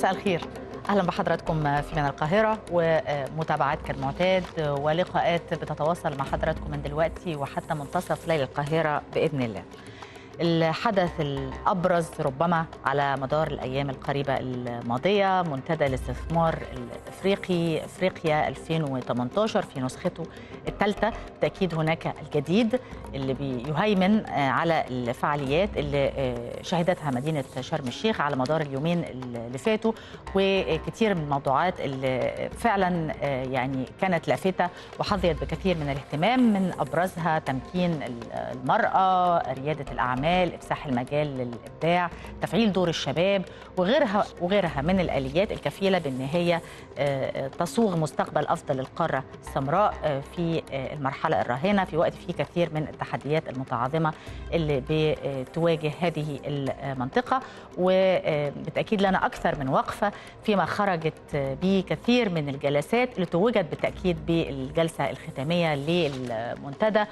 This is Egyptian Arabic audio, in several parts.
مساء الخير اهلا بحضراتكم في من القاهره ومتابعات كالمعتاد ولقاءات بتتواصل مع حضراتكم من دلوقتي وحتى منتصف ليل القاهره باذن الله. الحدث الابرز ربما على مدار الايام القريبه الماضيه منتدى الاستثمار الافريقي افريقيا 2018 في نسخته الثالثه بالتاكيد هناك الجديد اللي بيهيمن على الفعاليات اللي شهدتها مدينه شرم الشيخ على مدار اليومين اللي فاتوا وكثير من الموضوعات اللي فعلا يعني كانت لافته وحظيت بكثير من الاهتمام من ابرزها تمكين المراه رياده الاعمال الاعمال افساح المجال للابداع تفعيل دور الشباب وغيرها وغيرها من الاليات الكفيله بان هي تصوغ مستقبل افضل للقاره السمراء في المرحله الراهنه في وقت فيه كثير من التحديات المتعاظمه اللي بتواجه هذه المنطقه وبالتاكيد لنا اكثر من وقفه فيما خرجت به كثير من الجلسات اللي توجت بالتاكيد بالجلسه الختاميه للمنتدى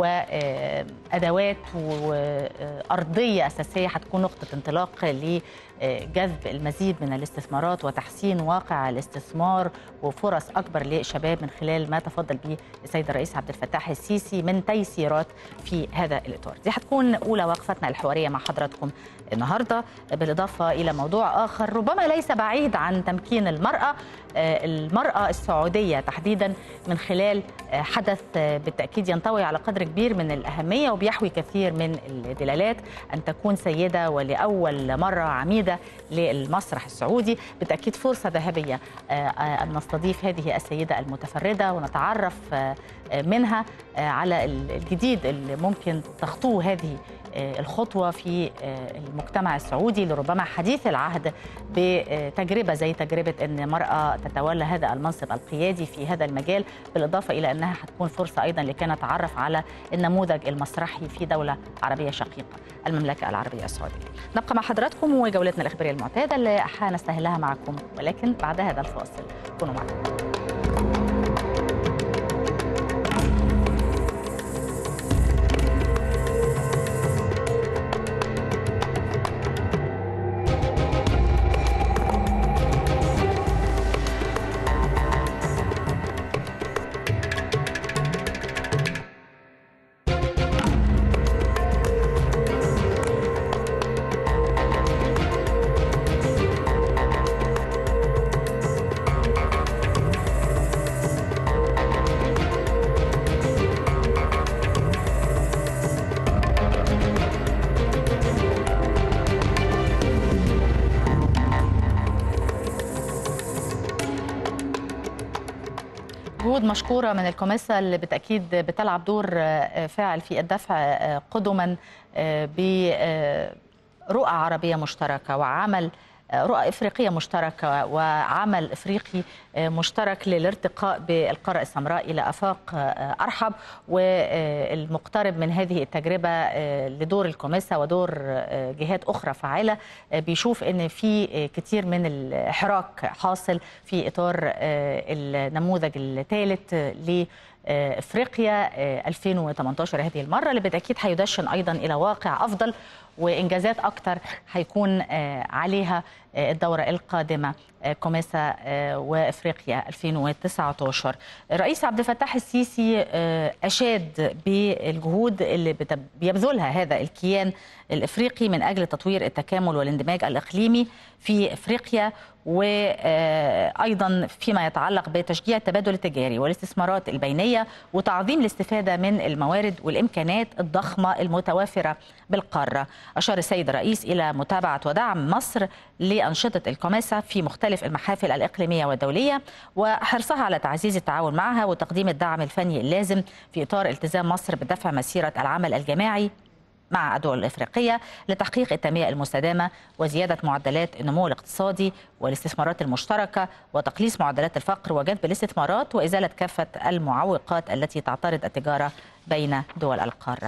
وادوات و أرضية أساسية هتكون نقطة انطلاق لجذب المزيد من الاستثمارات وتحسين واقع الاستثمار وفرص أكبر للشباب من خلال ما تفضل به السيد الرئيس عبد الفتاح السيسي من تيسيرات في هذا الإطار دي هتكون أولى وقفتنا الحوارية مع حضراتكم النهاردة بالإضافة إلى موضوع آخر ربما ليس بعيد عن تمكين المرأة المرأة السعودية تحديدا من خلال حدث بالتأكيد ينطوي على قدر كبير من الأهمية وبيحوي كثير من الدلالات أن تكون سيدة ولأول مرة عميدة للمسرح السعودي بالتأكيد فرصة ذهبية أن نستضيف هذه السيدة المتفردة ونتعرف منها على الجديد اللي ممكن تخطوه هذه الخطوة في المجتمع السعودي اللي ربما حديث العهد بتجربة زي تجربة أن مرأة تتولى هذا المنصب القيادي في هذا المجال بالإضافة إلى أنها هتكون فرصة أيضا لكي نتعرف على النموذج المسرحي في دولة عربية شقيقة المملكة العربية السعودية نبقى مع حضراتكم وجولتنا الإخبارية المعتادة اللي حنستهلها معكم ولكن بعد هذا الفاصل كونوا معنا جهود مشكوره من الكوميسا اللي بالتاكيد بتلعب دور فاعل في الدفع قدما برؤى عربيه مشتركه وعمل رؤى افريقيه مشتركه وعمل افريقي مشترك للارتقاء بالقاره السمراء الى افاق ارحب والمقترب من هذه التجربه لدور الكوميسا ودور جهات اخرى فاعله بيشوف ان في كثير من الحراك حاصل في اطار النموذج الثالث ل افريقيا 2018 هذه المره اللي بالتاكيد هيدشن ايضا الى واقع افضل وانجازات اكثر هيكون عليها الدوره القادمه كوميسا وافريقيا 2019 الرئيس عبد الفتاح السيسي اشاد بالجهود اللي بيبذلها هذا الكيان الافريقي من اجل تطوير التكامل والاندماج الاقليمي في افريقيا وايضا فيما يتعلق بتشجيع التبادل التجاري والاستثمارات البينيه وتعظيم الاستفاده من الموارد والامكانات الضخمه المتوافره بالقاره. اشار السيد الرئيس الى متابعه ودعم مصر لانشطه الكوميسا في مختلف المحافل الاقليميه والدوليه وحرصها على تعزيز التعاون معها وتقديم الدعم الفني اللازم في اطار التزام مصر بدفع مسيره العمل الجماعي مع الدول الافريقيه لتحقيق التنميه المستدامه وزياده معدلات النمو الاقتصادي والاستثمارات المشتركه وتقليص معدلات الفقر وجذب الاستثمارات وازاله كافه المعوقات التي تعترض التجاره بين دول القاره.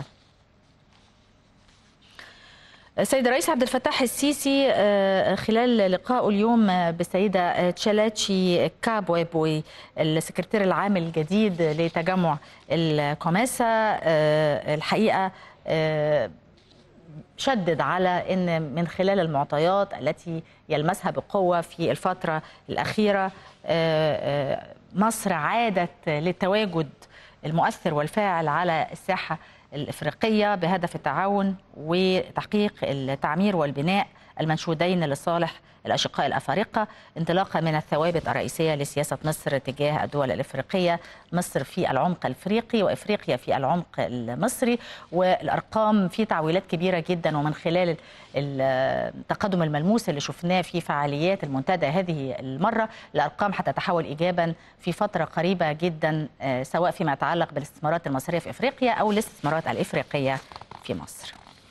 السيد الرئيس عبد الفتاح السيسي خلال لقائه اليوم بالسيدة تشالاتشي كابويبوي السكرتير العام الجديد لتجمع الكوماسا الحقيقة شدد على ان من خلال المعطيات التي يلمسها بقوه في الفتره الاخيره مصر عادت للتواجد المؤثر والفاعل على الساحه الافريقيه بهدف التعاون وتحقيق التعمير والبناء المنشودين لصالح الأشقاء الأفارقة انطلاقا من الثوابت الرئيسية لسياسة مصر تجاه الدول الإفريقية مصر في العمق الإفريقي وإفريقيا في العمق المصري والأرقام في تعويلات كبيرة جدا ومن خلال التقدم الملموس اللي شفناه في فعاليات المنتدى هذه المرة الأرقام حتتحول إيجابا في فترة قريبة جدا سواء فيما يتعلق بالاستثمارات المصرية في إفريقيا أو الاستثمارات الإفريقية في مصر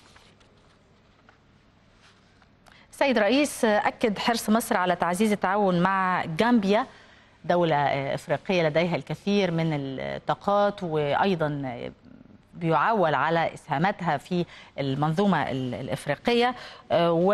سيد رئيس أكد حرص مصر على تعزيز التعاون مع جامبيا دولة إفريقية لديها الكثير من الطاقات وأيضا بيعول على إسهاماتها في المنظومة الإفريقية و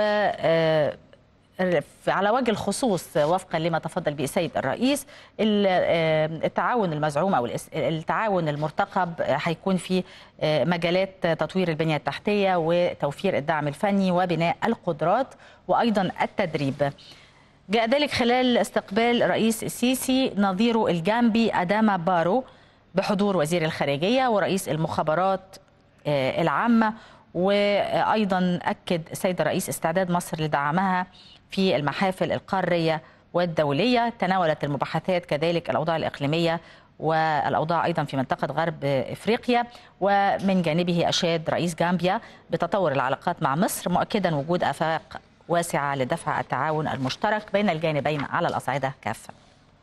على وجه الخصوص وفقا لما تفضل به السيد الرئيس التعاون المزعوم او التعاون المرتقب هيكون في مجالات تطوير البنيه التحتيه وتوفير الدعم الفني وبناء القدرات وايضا التدريب. جاء ذلك خلال استقبال الرئيس السيسي نظيره الجامبي اداما بارو بحضور وزير الخارجيه ورئيس المخابرات العامه وايضا اكد السيد الرئيس استعداد مصر لدعمها في المحافل القاريه والدوليه تناولت المباحثات كذلك الاوضاع الاقليميه والاوضاع ايضا في منطقه غرب افريقيا ومن جانبه اشاد رئيس جامبيا بتطور العلاقات مع مصر مؤكدا وجود افاق واسعه لدفع التعاون المشترك بين الجانبين على الاصعده كافه.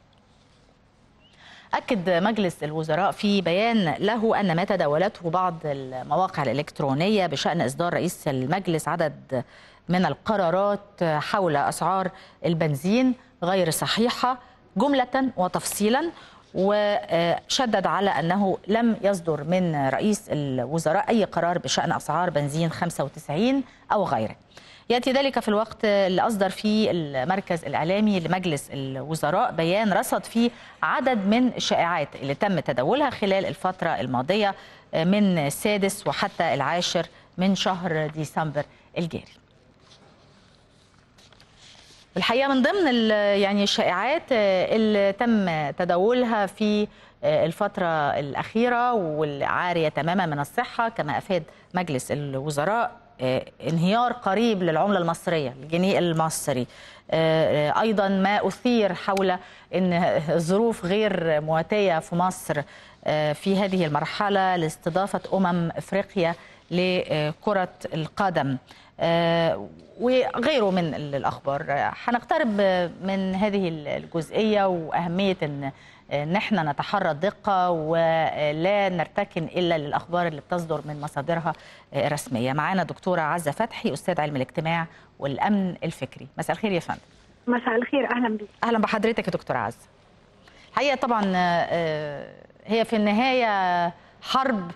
أكد مجلس الوزراء في بيان له أن ما تداولته بعض المواقع الإلكترونية بشأن إصدار رئيس المجلس عدد من القرارات حول أسعار البنزين غير صحيحة جملة وتفصيلا وشدد على أنه لم يصدر من رئيس الوزراء أي قرار بشأن أسعار بنزين 95 أو غيره ياتي ذلك في الوقت اللي اصدر فيه المركز الاعلامي لمجلس الوزراء بيان رصد فيه عدد من الشائعات اللي تم تداولها خلال الفتره الماضيه من السادس وحتى العاشر من شهر ديسمبر الجاري. الحقيقه من ضمن يعني الشائعات اللي تم تداولها في الفترة الأخيرة والعارية تماما من الصحة كما أفاد مجلس الوزراء انهيار قريب للعملة المصرية الجنيه المصري أيضا ما أثير حول أن الظروف غير مواتية في مصر في هذه المرحلة لاستضافة أمم إفريقيا لكرة القدم وغيره من الأخبار هنقترب من هذه الجزئية وأهمية أن نحن نتحرى الدقة ولا نرتكن إلا للأخبار اللي بتصدر من مصادرها الرسمية معانا دكتورة عزة فتحي أستاذ علم الاجتماع والأمن الفكري مساء الخير يا فندم مساء الخير أهلا بك أهلا بحضرتك يا دكتورة عزة الحقيقة طبعا هي في النهاية حرب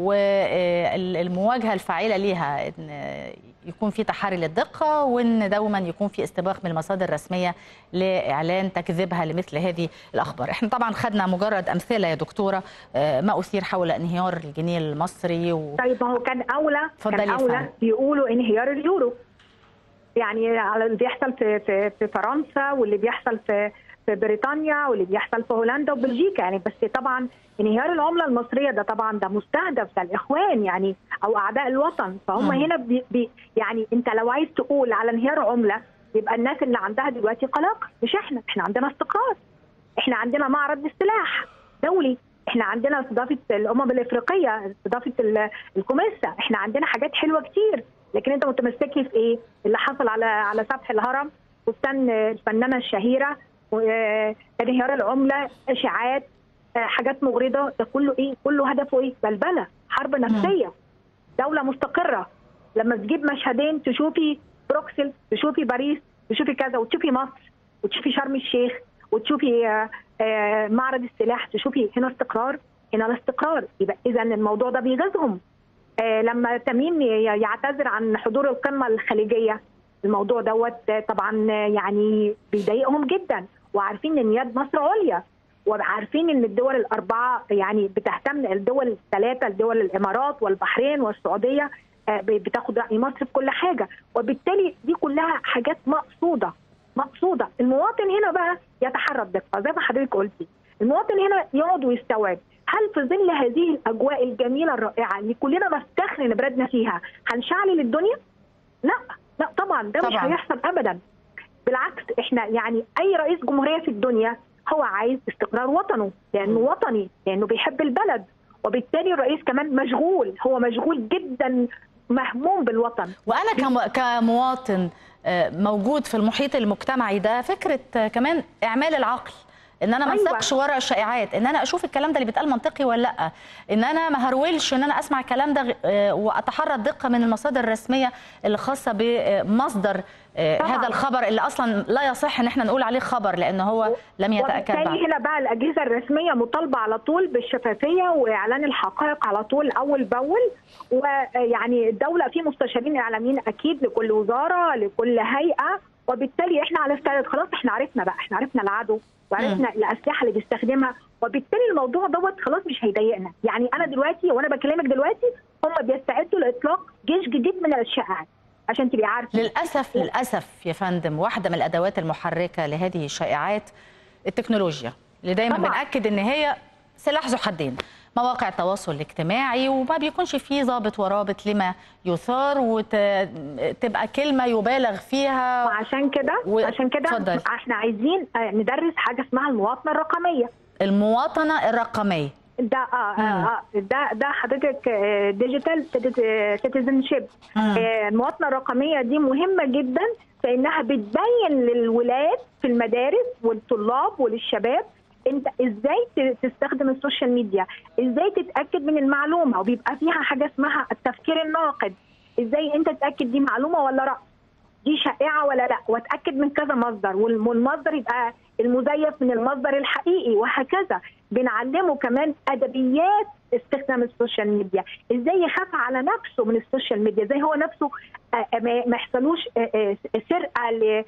والمواجهة الفاعلة ليها إن يكون في تحري للدقة وإن دوما يكون في استباق من المصادر الرسمية لإعلان تكذيبها لمثل هذه الأخبار إحنا طبعا خدنا مجرد أمثلة يا دكتورة ما أثير حول انهيار الجنيه المصري و... طيب ما هو كان أولى كان أولى بيقولوا انهيار اليورو يعني على اللي بيحصل في في في فرنسا واللي بيحصل في في بريطانيا واللي بيحصل في هولندا وبلجيكا يعني بس طبعا انهيار العمله المصريه ده طبعا ده مستهدف ده الاخوان يعني او اعداء الوطن فهم م. هنا بي بي يعني انت لو عايز تقول على انهيار عمله يبقى الناس اللي عندها دلوقتي قلق مش احنا احنا عندنا استقرار احنا عندنا معرض للسلاح دولي احنا عندنا استضافه الامم الافريقيه استضافه الكوميسا احنا عندنا حاجات حلوه كتير لكن انت متمسكي في ايه اللي حصل على على سطح الهرم فستان الفنانه الشهيره انهيار العمله اشاعات حاجات مغرضه ده كله ايه؟ كله هدفه ايه؟ بلبله، حرب نفسيه. دوله مستقره لما تجيب مشهدين تشوفي بروكسل، تشوفي باريس، تشوفي كذا وتشوفي مصر وتشوفي شرم الشيخ وتشوفي معرض السلاح، تشوفي هنا استقرار، هنا الاستقرار، يبقى اذا الموضوع ده بيغيظهم. لما تميم يعتذر عن حضور القمه الخليجيه الموضوع دوت طبعا يعني بيضايقهم جدا وعارفين ان يد مصر عليا وعارفين ان الدول الاربعه يعني بتهتم الدول الثلاثه الدول الامارات والبحرين والسعوديه بتاخد راي مصر في كل حاجه وبالتالي دي كلها حاجات مقصوده مقصوده المواطن هنا بقى يتحرى الدقه زي ما حضرتك قلتي المواطن هنا يقعد ويستوعب هل في ظل هذه الاجواء الجميله الرائعه اللي كلنا نفتخر ان بلدنا فيها هنشعلل الدنيا؟ لا لا طبعا ده طبعا. مش هيحصل ابدا بالعكس احنا يعني اي رئيس جمهوريه في الدنيا هو عايز استقرار وطنه لانه وطني لانه بيحب البلد وبالتالي الرئيس كمان مشغول هو مشغول جدا مهموم بالوطن وانا كمواطن موجود في المحيط المجتمعي ده فكره كمان اعمال العقل ان انا ما انساقش أيوة. ورا الشائعات ان انا اشوف الكلام ده اللي بيتقال منطقي ولا لا ان انا ما هرولش ان انا اسمع الكلام ده واتحرى الدقه من المصادر الرسميه اللي خاصه بمصدر طبعا. هذا الخبر اللي اصلا لا يصح ان احنا نقول عليه خبر لان هو لم يتاكد بعد هنا بقى الاجهزه الرسميه مطالبه على طول بالشفافيه واعلان الحقائق على طول اول باول ويعني الدوله في مستشارين اعلاميين اكيد لكل وزاره لكل هيئه وبالتالي احنا على استعداد خلاص احنا عرفنا بقى احنا عرفنا العدو وعرفنا الاسلحه اللي بيستخدمها وبالتالي الموضوع دوت خلاص مش هيضايقنا يعني انا دلوقتي وانا بكلمك دلوقتي هم بيستعدوا لاطلاق جيش جديد من الشائعات عشان تبقي عارفه للاسف للاسف يا فندم واحده من الادوات المحركه لهذه الشائعات التكنولوجيا اللي دايما طبعا. بناكد ان هي سلاح ذو حدين مواقع التواصل الاجتماعي وما بيكونش فيه ضابط ورابط لما يثار وتبقى كلمه يبالغ فيها وعشان كده و... عشان كده احنا عايزين ندرس حاجه اسمها المواطنه الرقميه المواطنه الرقميه ده اه, آه ده ده حضرتك ديجيتال سيتيزن شيب المواطنه الرقميه دي مهمه جدا فانها بتبين للولاد في المدارس والطلاب وللشباب انت ازاي تستخدم السوشيال ميديا ازاي تتاكد من المعلومه وبيبقى فيها حاجه اسمها التفكير الناقد ازاي انت تتاكد دي معلومه ولا لا دي شائعه ولا لا واتاكد من كذا مصدر والمصدر يبقى المزيف من المصدر الحقيقي وهكذا بنعلمه كمان ادبيات استخدام السوشيال ميديا ازاي يخاف على نفسه من السوشيال ميديا ازاي هو نفسه ما يحصلوش سرقه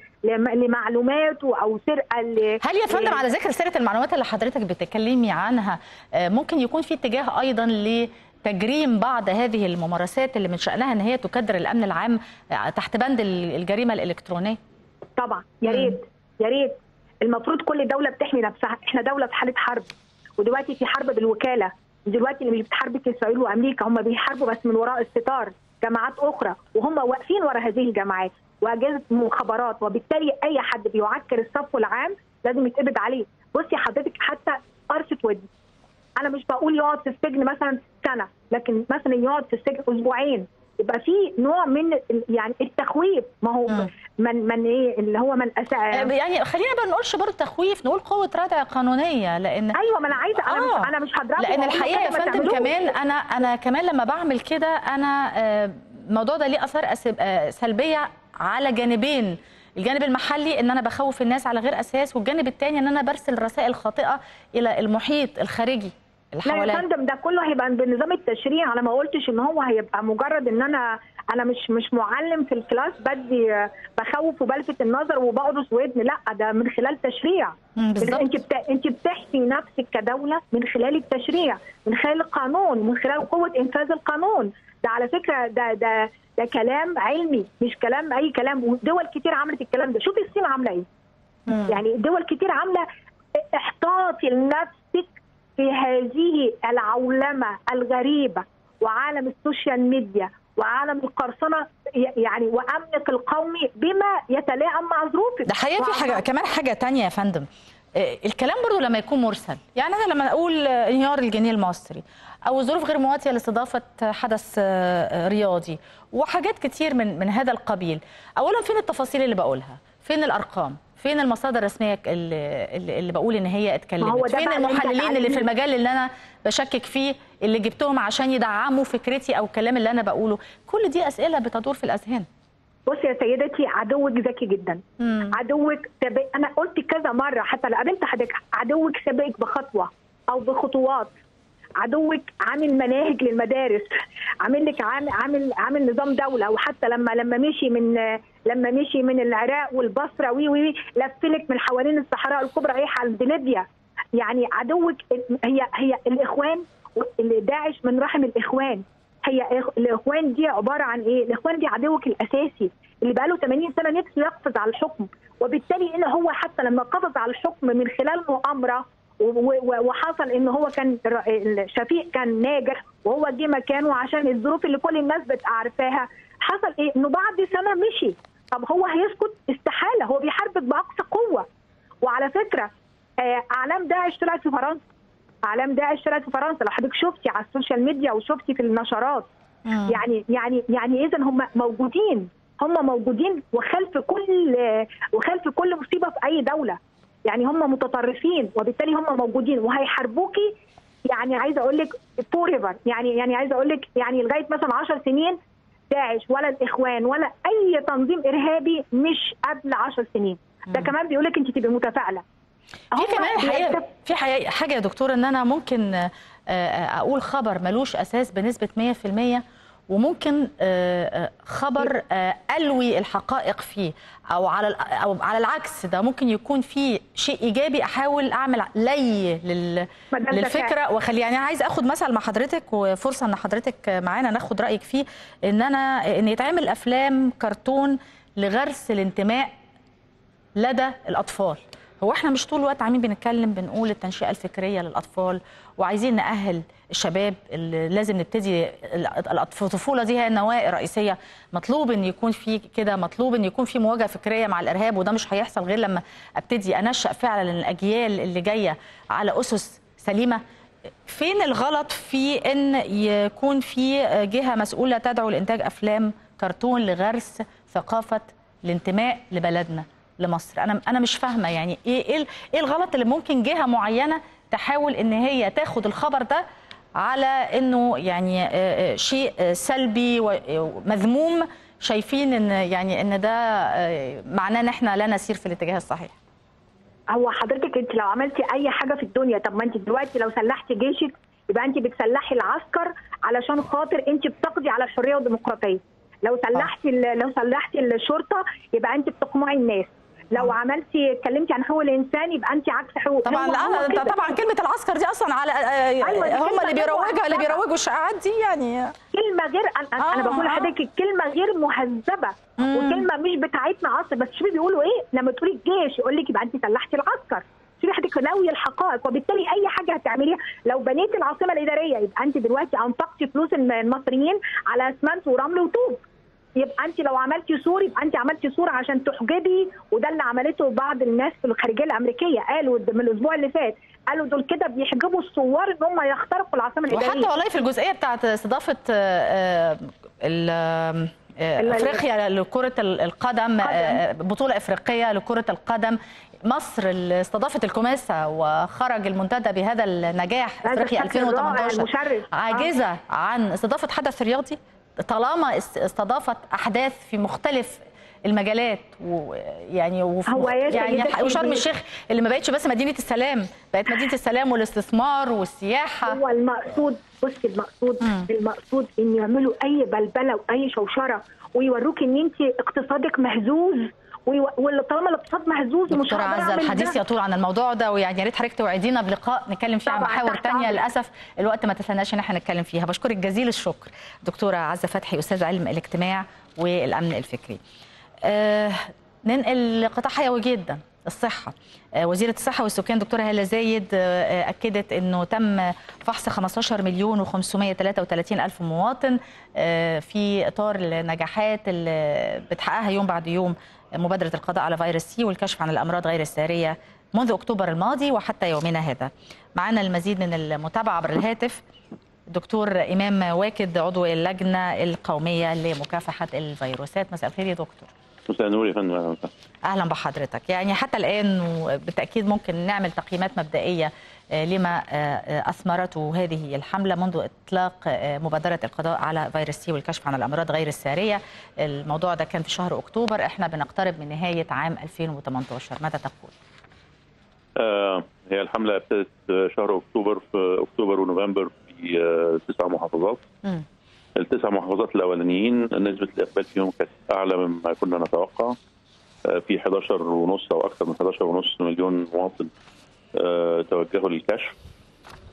لمعلوماته او سرقه ل... هل يا فندم على ذكر سرقه المعلومات اللي حضرتك بتتكلمي عنها ممكن يكون في اتجاه ايضا ل تجريم بعض هذه الممارسات اللي من شأنها ان هي تكدر الامن العام تحت بند الجريمه الالكترونيه طبعا يا ريت يا ريت المفروض كل دوله بتحمي نفسها احنا دوله في حاله حرب ودلوقتي في حرب بالوكاله دلوقتي اللي مش بتحارب اسرائيل وامريكا هم بيحاربوا بس من وراء الستار جماعات اخرى وهم واقفين ورا هذه الجماعات واجهزه مخابرات وبالتالي اي حد بيعكر الصف العام لازم يتقبض عليه بصي حضرتك حتى قرصه ودن انا مش بقول يقعد في السجن مثلا سنه لكن مثلا يقعد في السجن اسبوعين يبقى في نوع من يعني التخويف ما هو م. من من ايه اللي هو من أسا... يعني خلينا بقى نقولش برضه تخويف نقول قوه ردع قانونيه لان ايوه ما انا عايزه انا آه. مش انا مش هضربه لان الحقيقه يا فندم كمان انا انا كمان لما بعمل كده انا الموضوع ده ليه اثار سلبيه على جانبين الجانب المحلي ان انا بخوف الناس على غير اساس والجانب الثاني ان انا برسل رسائل خاطئه الى المحيط الخارجي لا يا فندم ده كله هيبقى بنظام التشريع انا ما قلتش ان هو هيبقى مجرد ان انا انا مش مش معلم في الكلاس بدي بخوف وبلفت النظر وبقرص ودن لا ده من خلال تشريع بالظبط انت بتا... انت بتحمي نفسك كدوله من خلال التشريع من خلال القانون من خلال قوه انفاذ القانون ده على فكره ده ده ده كلام علمي مش كلام اي كلام ودول كتير عملت الكلام ده شوفي الصين عامله ايه يعني دول كتير عامله احتاطي لنفسك في هذه العولمه الغريبه وعالم السوشيال ميديا وعالم القرصنه يعني وامنك القومي بما يتلائم مع ظروفك ده حقيقه في حاجه كمان حاجه تانية يا فندم الكلام برضو لما يكون مرسل يعني انا لما اقول انهيار الجنيه المصري او ظروف غير مواتيه لاستضافه حدث رياضي وحاجات كتير من من هذا القبيل اولا فين التفاصيل اللي بقولها فين الارقام فين المصادر الرسميه اللي, اللي بقول ان هي اتكلمت فين المحللين اللي في المجال اللي انا بشكك فيه اللي جبتهم عشان يدعموا فكرتي او الكلام اللي انا بقوله كل دي اسئله بتدور في الاذهان بصي يا سيدتي عدوك ذكي جدا مم. عدوك سابق انا قلت كذا مره حتى لو قابلت حضرتك عدوك سابقك بخطوه او بخطوات عدوك عامل مناهج للمدارس عامل لك عامل عامل عامل نظام دوله وحتى لما لما مشي من لما مشي من العراق والبصره وي وي لفلك من حوالين الصحراء الكبرى رايح عند ليبيا يعني عدوك هي هي الاخوان اللي داعش من رحم الاخوان هي الاخوان دي عباره عن ايه؟ الاخوان دي عدوك الاساسي اللي بقى له 80 سنه نفسه يقفز على الحكم وبالتالي ان هو حتى لما قفز على الحكم من خلال مؤامره وحصل ان هو كان شفيق كان ناجح وهو جه مكانه عشان الظروف اللي كل الناس عارفاها حصل ايه؟ انه بعد سنه مشي طب هو هيسكت؟ استحاله هو بيحاربك باقصى قوه وعلى فكره اعلام داعش طلعت في فرنسا اعلام داعش طلعت في فرنسا لو حضرتك شفتي على السوشيال ميديا وشفتي في النشرات مم. يعني يعني يعني اذا هم موجودين هم موجودين وخلف كل وخلف كل مصيبه في اي دوله يعني هم متطرفين وبالتالي هم موجودين وهيحاربوكي يعني عايزه اقول لك فور ايفر يعني يعني عايزه اقول لك يعني لغايه مثلا 10 سنين داعش ولا الاخوان ولا اي تنظيم ارهابي مش قبل 10 سنين ده كمان بيقول لك انت تبقي متفائله في كمان حقيقة في حقيقة حاجه يا دكتور ان انا ممكن اقول خبر ملوش اساس بنسبه 100% وممكن خبر الوي الحقائق فيه او على او على العكس ده ممكن يكون فيه شيء ايجابي احاول اعمل لي لل للفكره واخلي يعني عايز اخد مثل مع حضرتك وفرصه ان حضرتك معانا ناخد رايك فيه ان انا ان يتعمل افلام كرتون لغرس الانتماء لدى الاطفال هو احنا مش طول الوقت عاملين بنتكلم بنقول التنشئه الفكريه للاطفال وعايزين ناهل الشباب اللي لازم نبتدي الطفوله دي هي النواة الرئيسيه مطلوب ان يكون في كده مطلوب ان يكون في مواجهه فكريه مع الارهاب وده مش هيحصل غير لما ابتدي انشا فعلا الاجيال اللي جايه على اسس سليمه فين الغلط في ان يكون في جهه مسؤوله تدعو لانتاج افلام كرتون لغرس ثقافه الانتماء لبلدنا لمصر انا انا مش فاهمه يعني ايه ايه الغلط اللي ممكن جهه معينه تحاول ان هي تاخد الخبر ده على انه يعني شيء سلبي ومذموم شايفين ان يعني ان ده معناه ان احنا لا نسير في الاتجاه الصحيح هو حضرتك انت لو عملتي اي حاجه في الدنيا طب ما انت دلوقتي لو سلحتي جيشك يبقى انت بتسلحي العسكر علشان خاطر انت بتقضي على الحريه والديمقراطيه لو سلحتي لو سلحتي الشرطه يبقى انت بتقمعي الناس لو عملتي اتكلمتي عن حقوق الانسان يبقى انت عكس حقوق طبعا لا طبعا كلمه العسكر دي اصلا على أيوة هم اللي بيروجوا اللي بيروجوا الشائعات دي يعني كلمه غير انا, آه أنا بقول لحضرتك الكلمه غير مهذبه وكلمه مش بتاعتنا اصلا بس شوفي بيقولوا ايه لما تقولي الجيش يقول لك يبقى انت سلحتي العسكر شوفي حضرتك ناويه الحقائق وبالتالي اي حاجه هتعمليها لو بنيتي العاصمه الاداريه يبقى انت دلوقتي انفقتي فلوس المصريين على اسمنت ورمل وطوب يبقى انت لو عملتي سور يبقى انت عملتي سور عشان تحجبي وده اللي عملته بعض الناس في الخارجيه الامريكيه قالوا من الاسبوع اللي فات قالوا دول كده بيحجبوا الثوار ان هم يخترقوا العاصمه الاداريه وحتى والله في الجزئيه بتاعت استضافه افريقيا لكره القدم بطوله افريقيه لكره القدم مصر اللي استضافت الكوماسا وخرج المنتدى بهذا النجاح افريقيا 2018 عاجزه آه. عن استضافه حدث رياضي طالما استضافت احداث في مختلف المجالات ويعني وفي هو يعني وشرم الشيخ اللي ما بقتش بس مدينه السلام بقت مدينه السلام والاستثمار والسياحه هو المقصود بصي المقصود مم. المقصود ان يعملوا اي بلبله واي شوشره ويوروك ان انت اقتصادك مهزوز وطالما الاقتصاد مهزوز ومش دكتورة عزة الحديث يطول عن الموضوع ده ويعني يا ريت حضرتك توعدينا بلقاء نتكلم فيه عن محاور ثانيه للاسف الوقت ما تسناش ان احنا نتكلم فيها بشكرك جزيل الشكر دكتوره عزة فتحي استاذ علم الاجتماع والامن الفكري آه ننقل لقطاع حيوي جدا الصحة وزيرة الصحة والسكان دكتورة هالة زايد أكدت أنه تم فحص 15 مليون و533 ألف مواطن في إطار النجاحات اللي بتحققها يوم بعد يوم مبادرة القضاء على فيروس سي والكشف عن الأمراض غير السارية منذ أكتوبر الماضي وحتى يومنا هذا معنا المزيد من المتابعة عبر الهاتف دكتور إمام واكد عضو اللجنة القومية لمكافحة الفيروسات مساء الخير يا دكتور مساء النور يا فندم اهلا بحضرتك يعني حتى الان وبالتاكيد ممكن نعمل تقييمات مبدئيه لما اثمرته هذه الحمله منذ اطلاق مبادره القضاء على فيروس سي والكشف عن الامراض غير الساريه الموضوع ده كان في شهر اكتوبر احنا بنقترب من نهايه عام 2018 ماذا تقول آه هي الحمله ابتدت شهر اكتوبر في اكتوبر ونوفمبر في آه تسع محافظات م. التسع محافظات الاولانيين نسبه الاقبال فيهم كانت اعلى مما كنا نتوقع في 11 ونص او اكثر من 11 ونص مليون مواطن توجهوا للكشف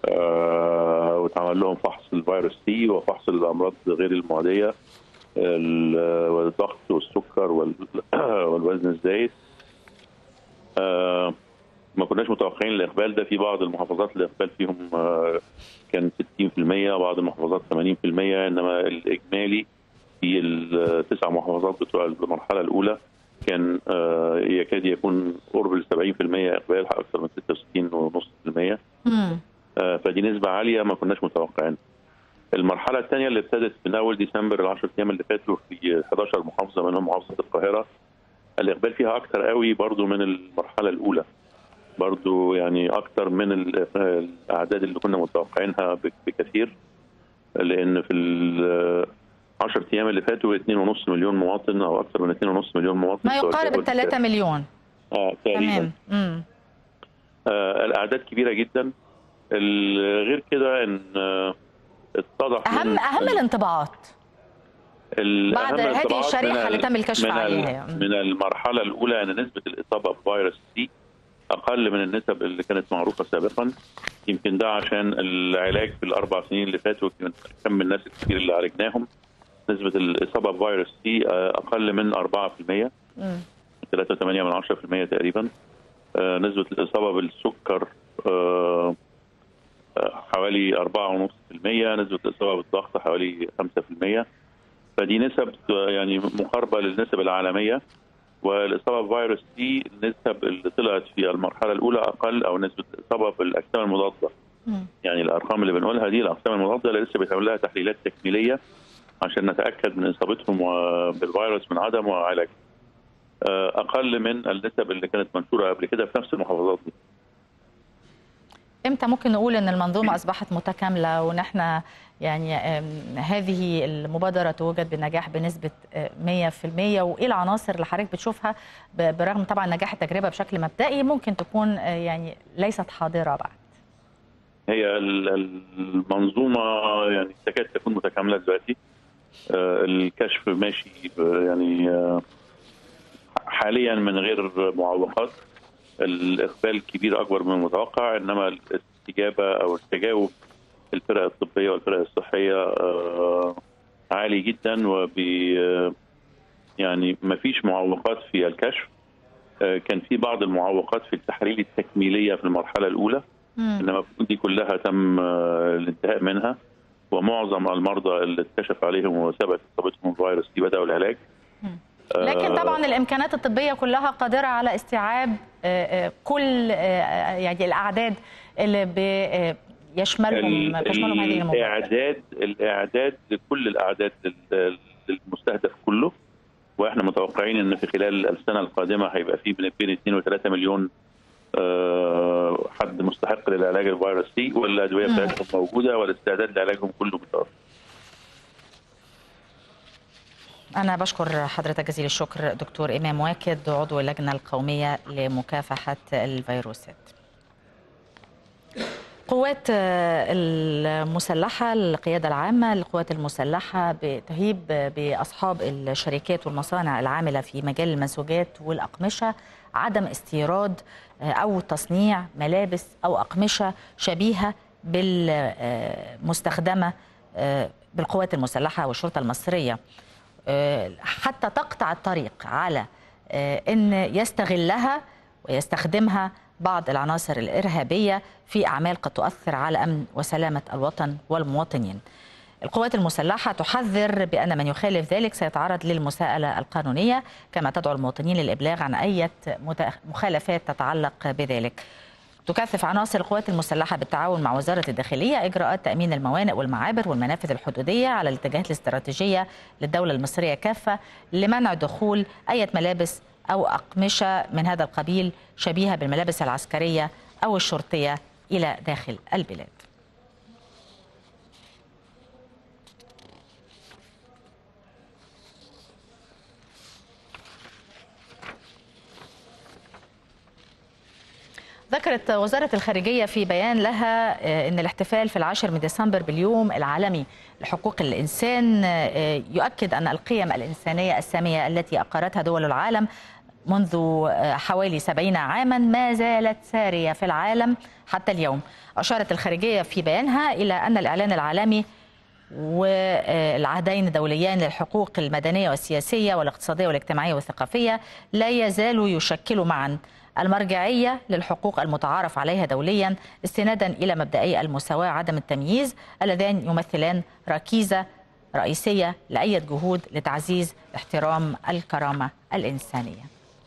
آه واتعمل لهم فحص الفيروس سي وفحص الامراض غير المعديه والضغط والسكر والوزن الزايد آه ما كناش متوقعين الاقبال ده في بعض المحافظات الاقبال فيهم آه كان 60% بعض المحافظات 80% انما الاجمالي في التسع محافظات بتوع المرحله الاولى كان آه يكاد يكون قرب ال 70% اقبال اكثر من 66.5% آه فدي نسبه عاليه ما كناش متوقعين المرحله الثانيه اللي ابتدت من اول ديسمبر ال 10 ايام اللي فاتوا في 11 محافظه منهم محافظه القاهره الاقبال فيها اكثر قوي برضو من المرحله الاولى برضو يعني اكثر من الاعداد اللي كنا متوقعينها بكثير لان في ال 10 ايام اللي فاتوا 2.5 مليون مواطن او اكثر من 2.5 مليون مواطن ما يقارب ال 3 مليون اه تقريبا تمام آه الاعداد كبيره جدا غير كده ان آه اتضح اهم اهم الانطباعات بعد هذه الشريحه اللي تم الكشف من عليها من المرحله الاولى ان نسبه الاصابه بفيروس سي اقل من النسب اللي كانت معروفه سابقا يمكن ده عشان العلاج في الاربع سنين اللي فاتوا كم الناس الكثير اللي عالجناهم نسبه الاصابه بفيروس سي اقل من 4% 3.8 من 10% تقريبا نسبه الاصابه بالسكر حوالي 4.5% نسبه الاصابه بالضغط حوالي 5% فدي نسب يعني مقاربه للنسب العالميه والاصابه بفيروس سي النسب اللي طلعت في المرحله الاولى اقل او نسبه الاصابه بالاجسام المضاده يعني الارقام اللي بنقولها دي الاجسام المضاده اللي لسه بيتعمل لها تحليلات تكميليه عشان نتاكد من اصابتهم بالفيروس من عدم وعلاج اقل من النسب اللي كانت منشوره قبل كده في نفس المحافظات دي امتى ممكن نقول ان المنظومه اصبحت متكامله ونحن يعني هذه المبادره توجد بنجاح بنسبه 100% وايه العناصر اللي حضرتك بتشوفها برغم طبعا نجاح التجربه بشكل مبدئي ممكن تكون يعني ليست حاضره بعد هي المنظومه يعني تكاد تكون متكامله دلوقتي الكشف ماشي يعني حاليا من غير معوقات الاقبال كبير اكبر من المتوقع انما الاستجابه او التجاوب الفرق الطبيه والفرق الصحيه عالي جدا وب يعني ما فيش معوقات في الكشف كان في بعض المعوقات في التحاليل التكميليه في المرحله الاولى مم. انما دي كلها تم الانتهاء منها ومعظم المرضى اللي اتكشف عليهم وثبت اصابتهم بالفيروس دي بداوا العلاج مم. لكن طبعا الامكانات الطبيه كلها قادره على استيعاب كل يعني الاعداد اللي يشملهم تشملهم هذه المبادره الاعداد الاعداد لكل الاعداد للمستهدف كله واحنا متوقعين ان في خلال السنه القادمه هيبقى في بين 2 و 3 مليون حد مستحق للعلاج الفيروس سي والادويه بتاعتهم موجوده والاستعداد لعلاجهم كله متوفر أنا بشكر حضرتك جزيل الشكر دكتور إمام واكد عضو اللجنة القومية لمكافحة الفيروسات قوات المسلحة القيادة العامة للقوات المسلحة بتهيب بأصحاب الشركات والمصانع العاملة في مجال المنسوجات والأقمشة عدم استيراد أو تصنيع ملابس أو أقمشة شبيهة بالمستخدمة بالقوات المسلحة والشرطة المصرية حتى تقطع الطريق على ان يستغلها ويستخدمها بعض العناصر الارهابيه في اعمال قد تؤثر على امن وسلامه الوطن والمواطنين. القوات المسلحه تحذر بان من يخالف ذلك سيتعرض للمساءله القانونيه كما تدعو المواطنين للابلاغ عن اي مخالفات تتعلق بذلك. تكثف عناصر القوات المسلحة بالتعاون مع وزارة الداخلية إجراءات تأمين الموانئ والمعابر والمنافذ الحدودية على الاتجاهات الاستراتيجية للدولة المصرية كافة لمنع دخول أي ملابس أو أقمشة من هذا القبيل شبيهة بالملابس العسكرية أو الشرطية إلى داخل البلاد ذكرت وزارة الخارجية في بيان لها أن الاحتفال في العاشر من ديسمبر باليوم العالمي لحقوق الإنسان يؤكد أن القيم الإنسانية السامية التي أقرتها دول العالم منذ حوالي 70 عاما ما زالت سارية في العالم حتى اليوم أشارت الخارجية في بيانها إلى أن الإعلان العالمي والعهدين الدوليان للحقوق المدنية والسياسية والاقتصادية والاجتماعية والثقافية لا يزالوا يشكلوا معا المرجعية للحقوق المتعارف عليها دوليا استنادا إلى مبدئي المساواة وعدم التمييز اللذان يمثلان ركيزة رئيسية لأي جهود لتعزيز احترام الكرامة الإنسانية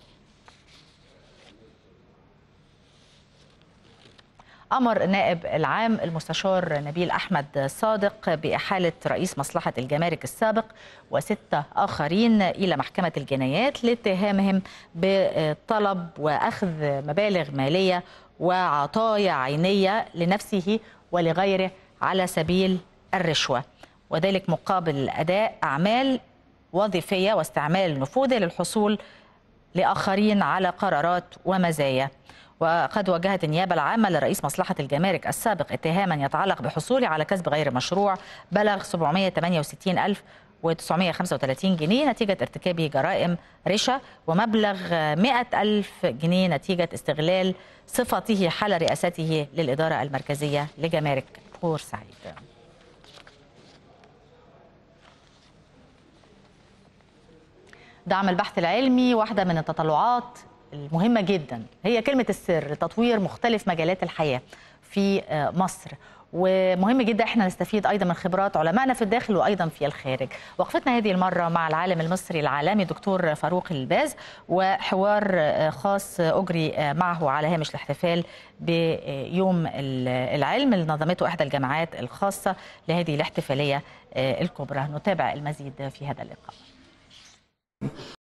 أمر النائب العام المستشار نبيل أحمد صادق بإحالة رئيس مصلحة الجمارك السابق وستة آخرين إلى محكمة الجنايات لاتهامهم بطلب وأخذ مبالغ مالية وعطايا عينية لنفسه ولغيره على سبيل الرشوة وذلك مقابل أداء أعمال وظيفية واستعمال نفوذه للحصول لآخرين على قرارات ومزايا وقد واجهت النيابة العامة لرئيس مصلحة الجمارك السابق اتهاما يتعلق بحصوله على كسب غير مشروع بلغ 768 ألف و935 جنيه نتيجة ارتكابه جرائم رشا ومبلغ 100 ألف جنيه نتيجة استغلال صفته حال رئاسته للإدارة المركزية لجمارك بورسعيد دعم البحث العلمي واحدة من التطلعات المهمة جدا هي كلمة السر لتطوير مختلف مجالات الحياة في مصر ومهم جدا احنا نستفيد ايضا من خبرات علمائنا في الداخل وايضا في الخارج. وقفتنا هذه المره مع العالم المصري العالمي دكتور فاروق الباز وحوار خاص اجري معه على هامش الاحتفال بيوم العلم اللي نظمته احدى الجامعات الخاصه لهذه الاحتفاليه الكبرى. نتابع المزيد في هذا اللقاء.